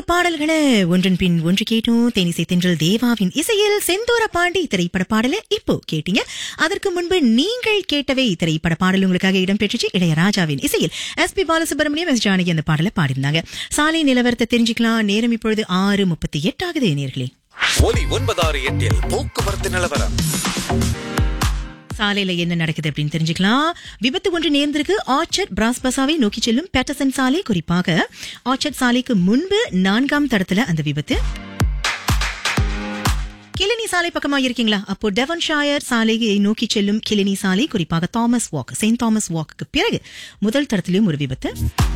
பாடல்களை ஒன்றன் பின் ஒன்று கேட்டோம் தேனிசை தென்றல் தேவாவின் இசையில் செந்தூர பாண்டி திரைப்பட பாடலை இப்போ கேட்டீங்க அதற்கு முன்பு நீங்கள் கேட்டவை திரைப்பட பாடல் உங்களுக்காக இடம்பெற்றுச்சு இளையராஜாவின் இசையில் S P Balasubrahmanyam S Janaki அந்த பாடலை பாடியிருந்தாங்க சாலை நிலவரத்தை தெரிஞ்சுக்கலாம் நேரம் இப்பொழுது ஆறு முப்பத்தி எட்டு ஆகுது நேர்களே ஒலி ஒன்பதாறு எட்டில் போக்குவரத்து நிலவரம் சாலையில என்ன நடக்குது அப்படின்னு தெரிஞ்சுக்கலாம் விபத்து ஒன்று நேர்ந்திருக்கு ஆர்ச்சர்ட் பிராஸ்பசாவை நோக்கி செல்லும் பேட்டசன் சாலை குறிப்பாக ஆர்ச்சர்ட் சாலைக்கு முன்பு நான்காம் தடத்துல அந்த விபத்து கிளினி சாலை பக்கமா இருக்கீங்களா அப்போ டெவன் ஷாயர் சாலையை நோக்கி செல்லும் கிளினி சாலை குறிப்பாக தாமஸ் வாக் செயின்ட் தாமஸ் வாக்கு பிறகு முதல் தடத்திலும் ஒரு விபத்து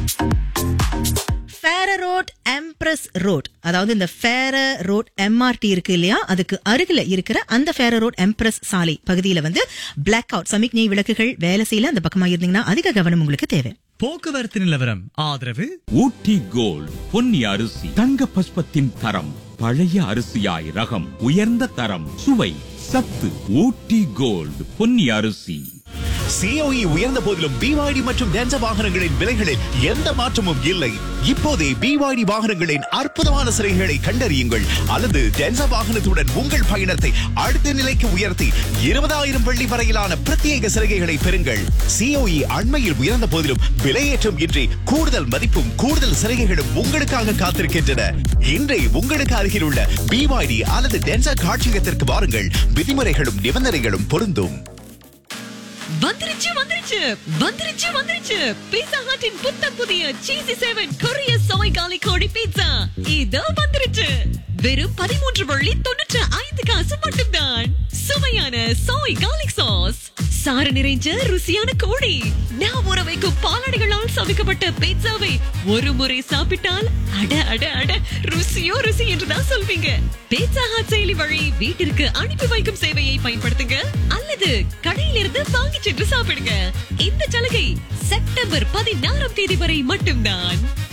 ஃபேர ரோட் எம்ப்ரஸ் ரோட் அதாவது இந்த ஃபேர ரோட் எம்ஆர்டி இருக்கு இல்லையா அதுக்கு அருகில இருக்கிற அந்த ஃபேர ரோட் எம்ப்ரஸ் சாலை பகுதியில வந்து பிளாக் அவுட் சமிக்ஞை விளக்குகள் வேலை செய்யல அந்த பக்கமா இருந்தீங்கன்னா அதிக கவனம் உங்களுக்கு தேவை போக்குவரத்து நிலவரம் ஆதரவு ஊட்டி கோல்ட் பொன்னி அரிசி தங்க பஸ்பத்தின் தரம் பழைய அரிசியாய் ரகம் உயர்ந்த தரம் சுவை சத்து ஊட்டி கோல்ட் பொன்னி அரிசி சிஓஇ உயர்ந்த போதிலும் பிவாய்டி மற்றும் டென்ச வாகனங்களின் விலைகளில் எந்த மாற்றமும் இல்லை இப்போதே பிவாய்டி வாகனங்களின் அற்புதமான சிறைகளை கண்டறியுங்கள் அல்லது டென்ச வாகனத்துடன் உங்கள் பயணத்தை அடுத்த நிலைக்கு உயர்த்தி இருபதாயிரம் வெள்ளி வரையிலான பிரத்யேக சலுகைகளை பெறுங்கள் சிஓஇ அண்மையில் உயர்ந்த போதிலும் விலையேற்றம் இன்றி கூடுதல் மதிப்பும் கூடுதல் சலுகைகளும் உங்களுக்காக காத்திருக்கின்றன இன்றை உங்களுக்கு அருகில் உள்ள பிவாய்டி அல்லது டென்சா காட்சியகத்திற்கு வாருங்கள் விதிமுறைகளும் நிபந்தனைகளும் பொருந்தும் வந்துருச்சு வந்துருச்சு வந்துருச்சு வந்துருச்சு பீட்சா ஹட்டின் புத்தம் புதிய சீசி செவன் கொரிய சோய் காலி கோழி பீட்சா இதோ வந்துருச்சு வெறும் பதிமூன்று வள்ளி தொண்ணூற்று ஐந்து காசு மட்டும்தான் சுவையான சோய் காலிக் சாஸ் சாறு நிறைஞ்ச ருசியான கோழி நான் ஊற வைக்கும் பாலாடைகளால் சமைக்கப்பட்ட பீட்சாவை ஒரு முறை சாப்பிட்டால் அட அட அட ருசியோ ருசி என்றுதான் சொல்வீங்க பீட்சா ஹாட் செயலி வழி வீட்டிற்கு அனுப்பி வைக்கும் சேவையை பயன்படுத்துங்க அல்லது கடையிலிருந்து வாங்கி சென்று சாப்பிடுங்க இந்த சலுகை செப்டம்பர் பதினாறாம் தேதி வரை மட்டும்தான்